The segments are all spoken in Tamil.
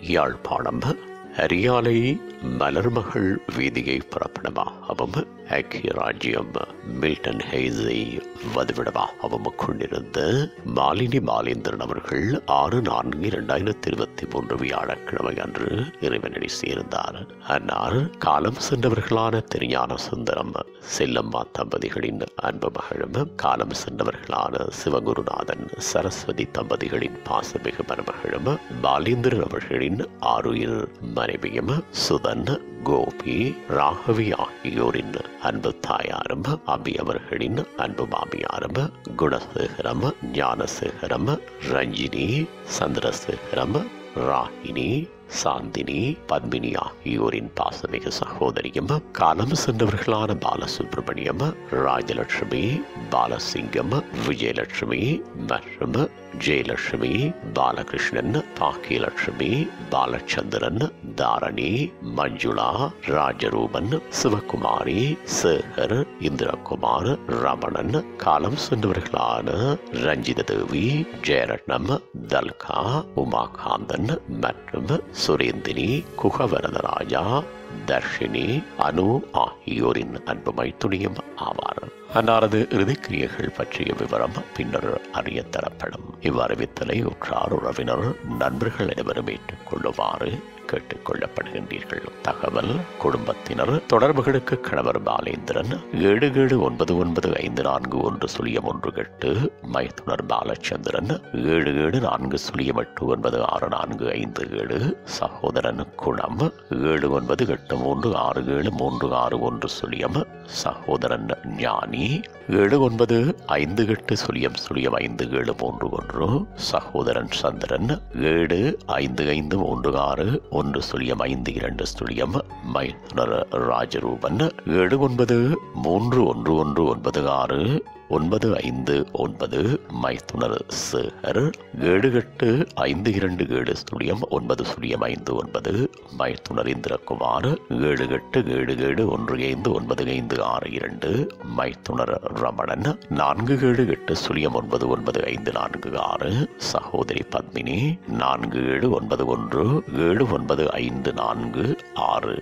யாழ்ப்பாணம் அரியாலை மலர்மகள் வீதியை புறப்படமாகவும் ஐக்கிய ராஜ்யம் மில்டன் ஹெய்ஸை வதிவிடமாகவும் கொண்டிருந்த மாலினி மாலேந்திரன் அவர்கள் ஆறு நான்கு இரண்டாயிரத்தி இருபத்தி மூன்று வியாழக்கிழமை அன்று இறைவனடி சேர்ந்தார் அன்னார் காலம் சென்றவர்களான திருஞான சுந்தரம் செல்லம்மா தம்பதிகளின் அன்பு மகளும் காலம் சென்றவர்களான சிவகுருநாதன் சரஸ்வதி தம்பதிகளின் பாசமிகு மருமகளும் பாலேந்திரன் அவர்களின் ஆறுயிர் மனைவியும் சுதன் கோபி ராகவி ஆகியோரின் அன்பு தாயாரும் அபி அவர்களின் அன்பு மாமியாரும் குணசேகரம் ஞானசேகரம் ரஞ்சினி சந்திரசேகரம் ராகினி சாந்தினி பத்மினி ஆகியோரின் பாசமிகு சகோதரியும் காலம் சென்றவர்களான பாலசுப்ரமணியம் ராஜலட்சுமி பாலசிங்கம் விஜயலட்சுமி மற்றும் ஜெயலட்சுமி பாலகிருஷ்ணன் பாக்கியலட்சுமி பாலச்சந்திரன் தாரணி மஞ்சுளா ராஜரூபன் சிவகுமாரி சேகர் இந்திரகுமார் ரமணன் காலம் சென்றவர்களான ரஞ்சித தேவி ஜெயரட்னம் தல்கா உமாகாந்தன் மற்றும் சுரேந்தினி குகவரதராஜா தர்ஷினி அனு ஆகியோரின் அன்பு மைத்துணியும் ஆவார் அன்னாரது இறுதிக்கிரியைகள் பற்றிய விவரம் பின்னர் அறிய தரப்படும் இவ்வறிவித்தலை உற்றார் உறவினர் நண்பர்கள் அனைவரும் ஏற்றுக்கொள்ளுமாறு கேட்டுக் கொள்ளப்படுகின்றீர்கள் தகவல் குடும்பத்தினர் தொடர்புகளுக்கு கணவர் பாலேந்திரன் ஏழு ஏழு ஒன்பது ஒன்பது ஐந்து நான்கு ஒன்று சுழியம் ஒன்று எட்டு மைத்துனர் பாலச்சந்திரன் ஏழு ஏழு நான்கு சுழியம் எட்டு ஒன்பது ஆறு நான்கு ஐந்து ஏழு சகோதரன் குணம் ஏழு ஒன்பது எட்டு மூன்று ஆறு ஏழு மூன்று ஆறு ஒன்று சுழியம் சகோதரன் ஞானி ஏழு ஒன்பது ஐந்து எட்டு சுழியம் சுழியம் ஐந்து ஏழு மூன்று ஒன்று சகோதரன் சந்திரன் ஏழு ஐந்து ஐந்து மூன்று ஆறு ஒன்று சுழியம் ஐந்து இரண்டு சுழியம் மைத்துனர் ராஜரூபன் ஏழு ஒன்பது மூன்று ஒன்று ஒன்று ஒன்பது ஆறு ஒன்பது ஐந்து ஒன்பது மைத்துனர் சேகர் ஏழு எட்டு ஐந்து இரண்டு ஏழு சுழியம் ஒன்பது சுழியம் ஐந்து ஒன்பது மைத்துனர் இந்திரகுமார் ஏழு எட்டு ஏழு ஏழு ஒன்று ஐந்து ஒன்பது ஐந்து ஆறு இரண்டு மைத்துனர் ரமணன் நான்கு ஏழு எட்டு சுழியம் ஒன்பது ஒன்பது ஐந்து நான்கு ஆறு சகோதரி பத்மினி நான்கு ஏழு ஒன்பது ஒன்று ஏழு ஒன்பது ஐந்து நான்கு ஆறு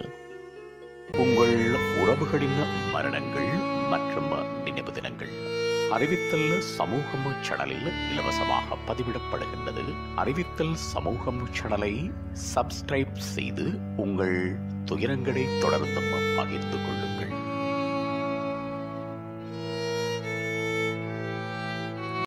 உங்கள் உறவுகளின் மரணங்கள் மற்றும் நினைவு தினங்கள் அறிவித்தல் சமூகம் சேனலில் இலவசமாக பதிவிடப்படுகின்றது அறிவித்தல் சமூகம் சேனலை சப்ஸ்கிரைப் செய்து உங்கள் துயரங்களை தொடர்ந்தும் பகிர்ந்து கொள்ளுங்கள்